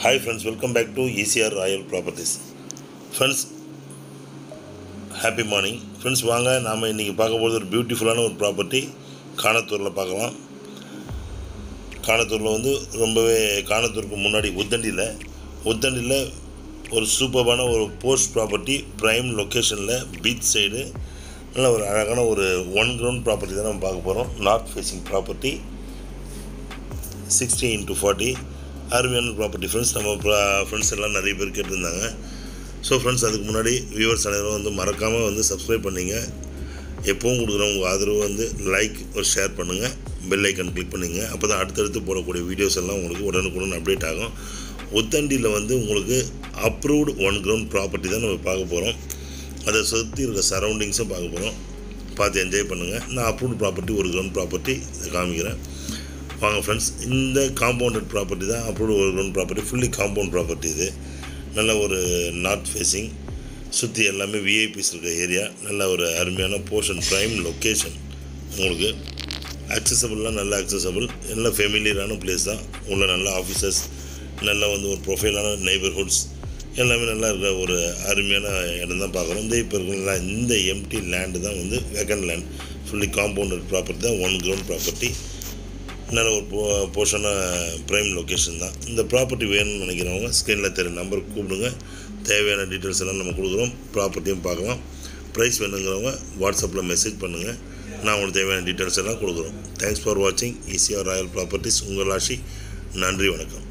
hi friends welcome back to ECR royal properties friends happy morning friends வாங்க நாம் இன்றைக்கி பார்க்க போகிறது ஒரு பியூட்டிஃபுல்லான ஒரு ப்ராப்பர்ட்டி காணத்தூரில் பார்க்கலாம் காணத்தூரில் வந்து ரொம்பவே காணத்தூருக்கு முன்னாடி உத்தண்டியில் உத்தண்டியில் ஒரு சூப்பர்பான ஒரு போஸ்ட் ப்ராப்பர்ட்டி ப்ரைம் லொக்கேஷனில் பீச் சைடு நல்ல ஒரு அழகான ஒரு ஒன் கிரவுண்ட் ப்ராப்பர்ட்டி தான் நம்ம பார்க்க போகிறோம் north facing property sixty into forty அருமையான ப்ராப்பர்ட்டி ஃப்ரெண்ட்ஸ் நம்ம ஃப்ரெண்ட்ஸ் எல்லாம் நிறைய பேர் கேட்டிருந்தாங்க ஸோ ஃப்ரெண்ட்ஸ் அதுக்கு முன்னாடி வியூவர்ஸ் அனைவரும் வந்து மறக்காமல் வந்து சப்ஸ்கிரைப் பண்ணிங்க எப்பவும் கொடுக்குற உங்கள் ஆதரவு வந்து லைக் ஒரு ஷேர் பண்ணுங்கள் பெல் ஐக்கன் கிளிக் பண்ணுங்க அப்போ தான் அடுத்தடுத்து போடக்கூடிய வீடியோஸ் எல்லாம் உங்களுக்கு உடனுக்குடன் அப்டேட் ஆகும் உத்தண்டியில் வந்து உங்களுக்கு அப்ரூவ்டு ஒன் கிரவுண்ட் ப்ராப்பர்ட்டி தான் நம்ம பார்க்க போகிறோம் அதை சுற்றி இருக்க சரௌண்டிங்ஸும் பார்க்க போகிறோம் பார்த்து என்ஜாய் பண்ணுங்கள் நான் அப்ரூவ்டு ப்ராப்பர்ட்டி ஒரு கிரவுண்ட் ப்ராப்பர்ட்டி காமிக்கிறேன் வாங்க ஃப்ரெண்ட்ஸ் இந்த காம்பவுண்டட் ப்ராப்பர்ட்டி தான் அப்ரூவ்டு ஒரு ground property fully compound property இது நல்ல ஒரு நார்த் ஃபேஸிங் சுற்றி எல்லாமே விஐபிஸ் இருக்க ஏரியா நல்ல ஒரு அருமையான போர்ஷன் ப்ரைம் லொக்கேஷன் உங்களுக்கு அக்சசபிள்லாம் நல்ல அக்சசபிள் நல்ல ஃபெமிலியரான பிளேஸ் தான் உள்ள நல்ல ஆஃபீஸர்ஸ் நல்ல வந்து ஒரு ப்ரொஃபைலான நெய்பர்ஹுட்ஸ் எல்லாமே நல்லா இருக்கிற ஒரு அருமையான இடம் தான் பார்க்குறோம் இந்த இப்போ இருக்கிற இந்த எம்டி லேண்டு தான் வந்து vacant land fully compounded property தான் ஒன் கிரவுண்ட் ப்ராப்பர்ட்டி நல்ல ஒரு போ போர்ஷனான ப்ரைம் லொக்கேஷன் தான் இந்த ப்ராப்பர்ட்டி வேணும்னு நினைக்கிறவங்க ஸ்க்ரீனில் தெரிய நம்பருக்கு கூப்பிடுங்க தேவையான டீட்டெயில்ஸ் எல்லாம் நம்ம கொடுக்குறோம் ப்ராப்பர்ட்டியும் பார்க்கலாம் ப்ரைஸ் வேணுங்கிறவங்க வாட்ஸ்அப்பில் மெசேஜ் பண்ணுங்கள் நான் உங்களுக்கு தேவையான டீட்டெயில்ஸ் எல்லாம் கொடுக்குறோம் தேங்க்ஸ் ஃபார் வாட்சிங் ஈஸியாக ராயல் ப்ராப்பர்ட்டிஸ் உங்கள் ஆஷி நன்றி வணக்கம்